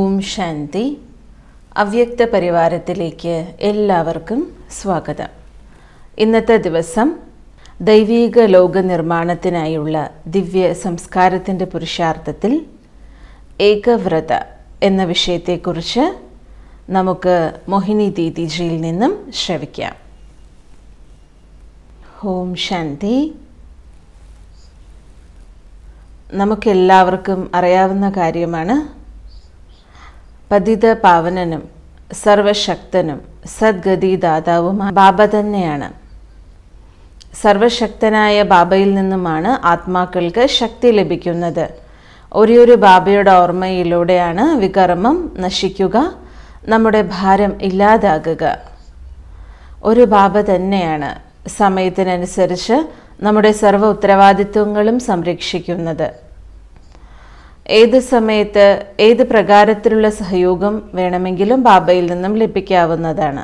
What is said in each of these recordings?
ഓം ശാന്തി അവ്യക്ത പരിവാരത്തിലേക്ക് എല്ലാവർക്കും സ്വാഗതം ഇന്നത്തെ ദിവസം ദൈവീക ലോക നിർമ്മാണത്തിനായുള്ള ദിവ്യ സംസ്കാരത്തിൻ്റെ പുരുഷാർത്ഥത്തിൽ ഏകവ്രത എന്ന വിഷയത്തെക്കുറിച്ച് നമുക്ക് മോഹിനി ദീദിജിയിൽ നിന്നും ശ്രവിക്കാം ഓം ശാന്തി നമുക്കെല്ലാവർക്കും അറിയാവുന്ന കാര്യമാണ് പതിത പാവനനും സർവശക്തനും സദ്ഗതിദാതാവുമായ ബാബ തന്നെയാണ് സർവശക്തനായ ബാബയിൽ നിന്നുമാണ് ആത്മാക്കൾക്ക് ശക്തി ലഭിക്കുന്നത് ഒരേയൊരു ബാബയുടെ ഓർമ്മയിലൂടെയാണ് വികർമ്മം നശിക്കുക നമ്മുടെ ഭാരം ഇല്ലാതാകുക ഒരു ബാബ തന്നെയാണ് സമയത്തിനനുസരിച്ച് നമ്മുടെ സർവ്വ ഉത്തരവാദിത്വങ്ങളും സംരക്ഷിക്കുന്നത് ഏത് സമയത്ത് ഏത് പ്രകാരത്തിലുള്ള സഹയോഗം വേണമെങ്കിലും ബാബയിൽ നിന്നും ലഭിക്കാവുന്നതാണ്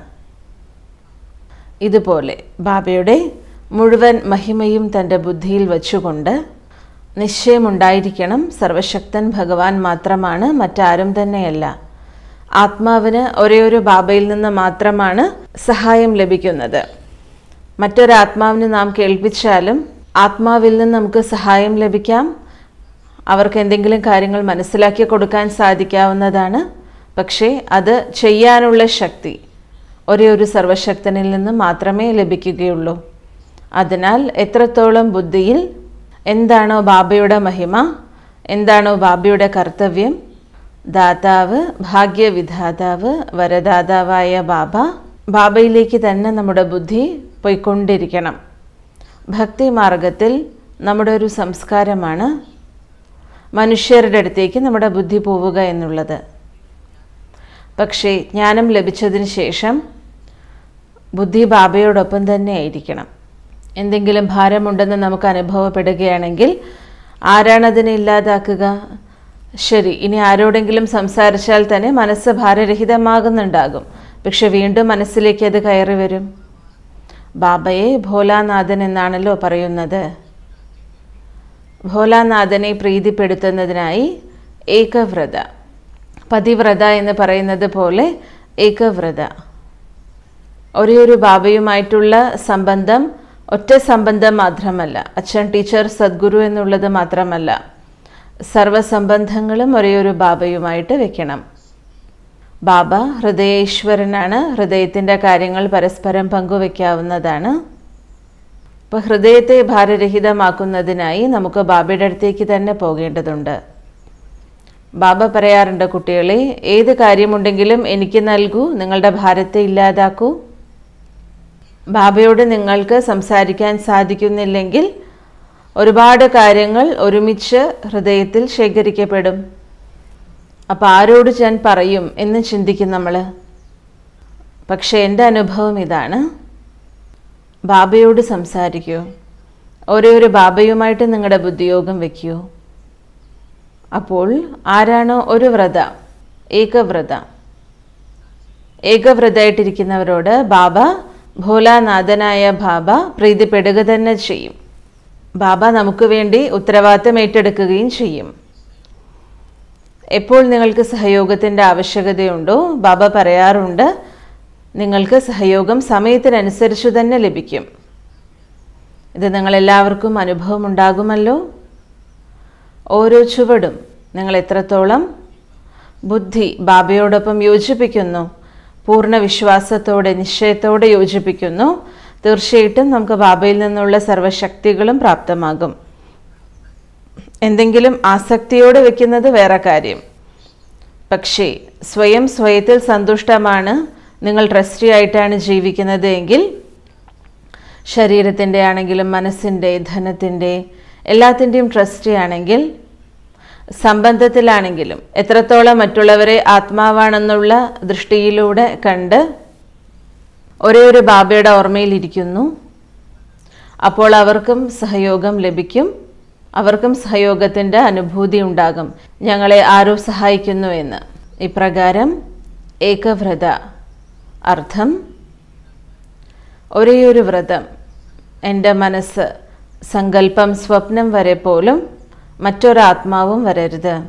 ഇതുപോലെ ബാബയുടെ മുഴുവൻ മഹിമയും തൻ്റെ ബുദ്ധിയിൽ വച്ചുകൊണ്ട് നിശ്ചയമുണ്ടായിരിക്കണം സർവശക്തൻ ഭഗവാൻ മാത്രമാണ് മറ്റാരും തന്നെയല്ല ആത്മാവിന് ഒരേ ഒരു ബാബയിൽ നിന്ന് മാത്രമാണ് സഹായം ലഭിക്കുന്നത് മറ്റൊരാത്മാവിന് നാം കേൾപ്പിച്ചാലും ആത്മാവിൽ നിന്ന് നമുക്ക് സഹായം ലഭിക്കാം അവർക്ക് എന്തെങ്കിലും കാര്യങ്ങൾ മനസ്സിലാക്കി കൊടുക്കാൻ സാധിക്കാവുന്നതാണ് പക്ഷേ അത് ചെയ്യാനുള്ള ശക്തി ഒരേ ഒരു സർവശക്തനിൽ നിന്ന് മാത്രമേ ലഭിക്കുകയുള്ളൂ അതിനാൽ എത്രത്തോളം ബുദ്ധിയിൽ എന്താണോ ബാബയുടെ മഹിമ എന്താണോ ബാബയുടെ കർത്തവ്യം ദാതാവ് ഭാഗ്യവിധാതാവ് വരദാതാവായ ബാബ ബാബയിലേക്ക് തന്നെ നമ്മുടെ ബുദ്ധി പോയിക്കൊണ്ടിരിക്കണം ഭക്തി മാർഗത്തിൽ നമ്മുടെ ഒരു സംസ്കാരമാണ് മനുഷ്യരുടെ അടുത്തേക്ക് നമ്മുടെ ബുദ്ധി പോവുക എന്നുള്ളത് പക്ഷേ ജ്ഞാനം ലഭിച്ചതിന് ശേഷം ബുദ്ധി ബാബയോടൊപ്പം തന്നെ ആയിരിക്കണം എന്തെങ്കിലും ഭാരമുണ്ടെന്ന് നമുക്ക് അനുഭവപ്പെടുകയാണെങ്കിൽ ആരാണ് അതിനെ ഇല്ലാതാക്കുക ശരി ഇനി ആരോടെങ്കിലും സംസാരിച്ചാൽ തന്നെ മനസ്സ് ഭാരരഹിതമാകുന്നുണ്ടാകും പക്ഷെ വീണ്ടും മനസ്സിലേക്ക് അത് കയറി വരും ബാബയെ ഭോലാനാഥൻ എന്നാണല്ലോ പറയുന്നത് ഭോലാനാഥനെ പ്രീതിപ്പെടുത്തുന്നതിനായി ഏകവ്രത പതിവ്രത എന്ന് പറയുന്നത് പോലെ ഏകവ്രത ഒരേ ഒരു ബാബയുമായിട്ടുള്ള സംബന്ധം ഒറ്റ സംബന്ധം മാത്രമല്ല അച്ഛൻ ടീച്ചർ സദ്ഗുരു എന്നുള്ളത് മാത്രമല്ല സർവസംബന്ധങ്ങളും ഒരേ ഒരു ബാബയുമായിട്ട് വെക്കണം ബാബ ഹൃദയേശ്വരനാണ് ഹൃദയത്തിൻ്റെ കാര്യങ്ങൾ പരസ്പരം പങ്കുവെക്കാവുന്നതാണ് അപ്പോൾ ഹൃദയത്തെ ഭാരരഹിതമാക്കുന്നതിനായി നമുക്ക് ബാബയുടെ അടുത്തേക്ക് തന്നെ പോകേണ്ടതുണ്ട് ബാബ പറയാറുണ്ട് കുട്ടികളെ ഏത് കാര്യമുണ്ടെങ്കിലും എനിക്ക് നൽകൂ നിങ്ങളുടെ ഭാരത്തെ ഇല്ലാതാക്കൂ ബാബയോട് നിങ്ങൾക്ക് സംസാരിക്കാൻ സാധിക്കുന്നില്ലെങ്കിൽ ഒരുപാട് കാര്യങ്ങൾ ഒരുമിച്ച് ഹൃദയത്തിൽ ശേഖരിക്കപ്പെടും അപ്പം ആരോട് ഞാൻ പറയും എന്ന് ചിന്തിക്കും നമ്മൾ പക്ഷെ എൻ്റെ അനുഭവം ഇതാണ് ബാബയോട് സംസാരിക്കൂ ഓരോ ഒരു ബാബയുമായിട്ട് നിങ്ങളുടെ ബുദ്ധിയോഗം വയ്ക്കൂ അപ്പോൾ ആരാണോ ഒരു വ്രത ഏകവ്രത ഏകവ്രതമായിട്ടിരിക്കുന്നവരോട് ബാബ ഭോലാനാഥനായ ബാബ പ്രീതിപ്പെടുക തന്നെ ചെയ്യും ബാബ നമുക്ക് വേണ്ടി ഉത്തരവാദിത്തം ഏറ്റെടുക്കുകയും ചെയ്യും എപ്പോൾ നിങ്ങൾക്ക് സഹയോഗത്തിൻ്റെ ആവശ്യകതയുണ്ടോ ബാബ പറയാറുണ്ട് നിങ്ങൾക്ക് സഹയോഗം സമയത്തിനനുസരിച്ച് തന്നെ ലഭിക്കും ഇത് നിങ്ങളെല്ലാവർക്കും അനുഭവം ഉണ്ടാകുമല്ലോ ഓരോ ചുവടും നിങ്ങൾ എത്രത്തോളം ബുദ്ധി ബാബയോടൊപ്പം യോജിപ്പിക്കുന്നു പൂർണ്ണ വിശ്വാസത്തോടെ നിശ്ചയത്തോടെ യോജിപ്പിക്കുന്നു തീർച്ചയായിട്ടും നമുക്ക് ബാബയിൽ നിന്നുള്ള സർവശക്തികളും പ്രാപ്തമാകും എന്തെങ്കിലും ആസക്തിയോടെ വെക്കുന്നത് വേറെ കാര്യം പക്ഷേ സ്വയം സ്വയത്തിൽ സന്തുഷ്ടമാണ് നിങ്ങൾ ട്രസ്റ്റി ആയിട്ടാണ് ജീവിക്കുന്നത് എങ്കിൽ ശരീരത്തിൻ്റെ ആണെങ്കിലും മനസ്സിൻ്റെ ധനത്തിൻ്റെ എല്ലാത്തിൻ്റെയും ട്രസ്റ്റി ആണെങ്കിൽ സംബന്ധത്തിലാണെങ്കിലും എത്രത്തോളം മറ്റുള്ളവരെ ആത്മാവാണെന്നുള്ള ദൃഷ്ടിയിലൂടെ കണ്ട് ഒരേ ഒരു ബാബയുടെ ഓർമ്മയിലിരിക്കുന്നു അപ്പോൾ അവർക്കും സഹയോഗം ലഭിക്കും അവർക്കും സഹയോഗത്തിൻ്റെ അനുഭൂതി ഉണ്ടാകും ഞങ്ങളെ ആരോ സഹായിക്കുന്നു എന്ന് ഇപ്രകാരം ഏകവ്രത അർത്ഥം ഒരേയൊരു വ്രതം എൻ്റെ മനസ്സ് സങ്കല്പം സ്വപ്നം വരെ പോലും മറ്റൊരാത്മാവും വരരുത്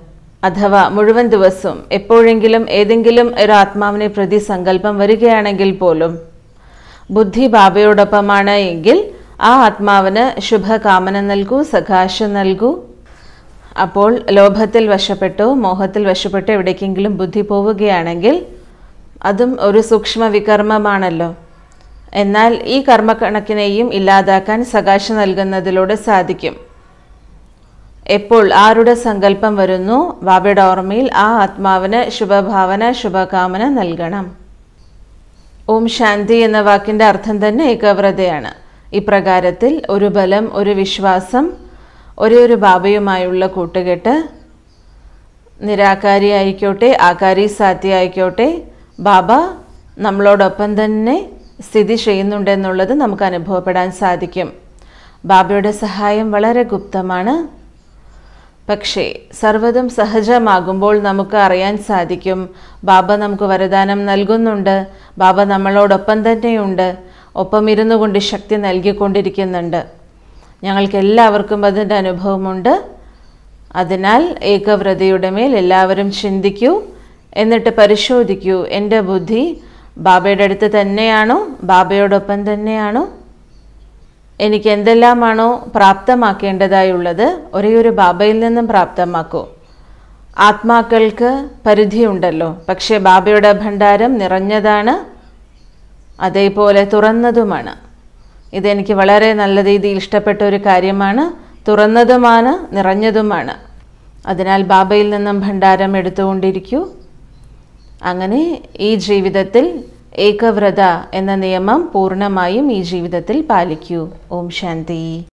അഥവാ മുഴുവൻ ദിവസവും എപ്പോഴെങ്കിലും ഏതെങ്കിലും ഒരു ആത്മാവിനെ പ്രതി സങ്കല്പം വരികയാണെങ്കിൽ പോലും ബുദ്ധി ബാബയോടൊപ്പമാണ് എങ്കിൽ ആ ആത്മാവിന് ശുഭകാമന നൽകൂ സകാശം നൽകൂ അപ്പോൾ ലോഭത്തിൽ വശപ്പെട്ടോ മോഹത്തിൽ വശപ്പെട്ടോ എവിടേക്കെങ്കിലും ബുദ്ധി പോവുകയാണെങ്കിൽ അതും ഒരു സൂക്ഷ്മ വികർമ്മമാണല്ലോ എന്നാൽ ഈ കർമ്മക്കണക്കിനെയും ഇല്ലാതാക്കാൻ സകാശം നൽകുന്നതിലൂടെ സാധിക്കും എപ്പോൾ ആരുടെ സങ്കല്പം വരുന്നു ബാബയുടെ ഓർമ്മയിൽ ആ ആത്മാവിന് ശുഭഭാവന ശുഭകാമന നൽകണം ഓം ശാന്തി എന്ന വാക്കിൻ്റെ അർത്ഥം തന്നെ ഏകാഗ്രതയാണ് ഇപ്രകാരത്തിൽ ഒരു ബലം ഒരു വിശ്വാസം ഒരേ ഒരു ബാബയുമായുള്ള കൂട്ടുകെട്ട് നിരാകാരി ആയിക്കോട്ടെ ആകാരി സാധ്യ ആയിക്കോട്ടെ ബാബ നമ്മളോടൊപ്പം തന്നെ സ്ഥിതി ചെയ്യുന്നുണ്ടെന്നുള്ളത് നമുക്ക് അനുഭവപ്പെടാൻ സാധിക്കും ബാബയുടെ സഹായം വളരെ ഗുപ്തമാണ് പക്ഷേ സർവ്വതും സഹജമാകുമ്പോൾ നമുക്ക് അറിയാൻ സാധിക്കും ബാബ നമുക്ക് വരദാനം നൽകുന്നുണ്ട് ബാബ നമ്മളോടൊപ്പം തന്നെയുണ്ട് ഒപ്പം ഇരുന്നു കൊണ്ട് ശക്തി നൽകിക്കൊണ്ടിരിക്കുന്നുണ്ട് ഞങ്ങൾക്ക് എല്ലാവർക്കും അതിൻ്റെ അനുഭവമുണ്ട് അതിനാൽ ഏകവ്രതയുടെ മേൽ എല്ലാവരും ചിന്തിക്കൂ എന്നിട്ട് പരിശോധിക്കൂ എൻ്റെ ബുദ്ധി ബാബയുടെ അടുത്ത് തന്നെയാണോ ബാബയോടൊപ്പം തന്നെയാണോ എനിക്ക് എന്തെല്ലാമാണോ പ്രാപ്തമാക്കേണ്ടതായുള്ളത് ഒരേ ഒരു ബാബയിൽ നിന്നും പ്രാപ്തമാക്കൂ ആത്മാക്കൾക്ക് പരിധിയുണ്ടല്ലോ പക്ഷേ ബാബയുടെ ഭണ്ഡാരം നിറഞ്ഞതാണ് അതേപോലെ തുറന്നതുമാണ് ഇതെനിക്ക് വളരെ നല്ല രീതിയിൽ ഇഷ്ടപ്പെട്ട ഒരു കാര്യമാണ് തുറന്നതുമാണ് നിറഞ്ഞതുമാണ് അതിനാൽ ബാബയിൽ നിന്നും ഭണ്ഡാരം എടുത്തുകൊണ്ടിരിക്കൂ അങ്ങനെ ഈ ജീവിതത്തിൽ ഏകവ്രത എന്ന നിയമം പൂർണ്ണമായും ഈ ജീവിതത്തിൽ പാലിക്കൂ ഓം ശാന്തി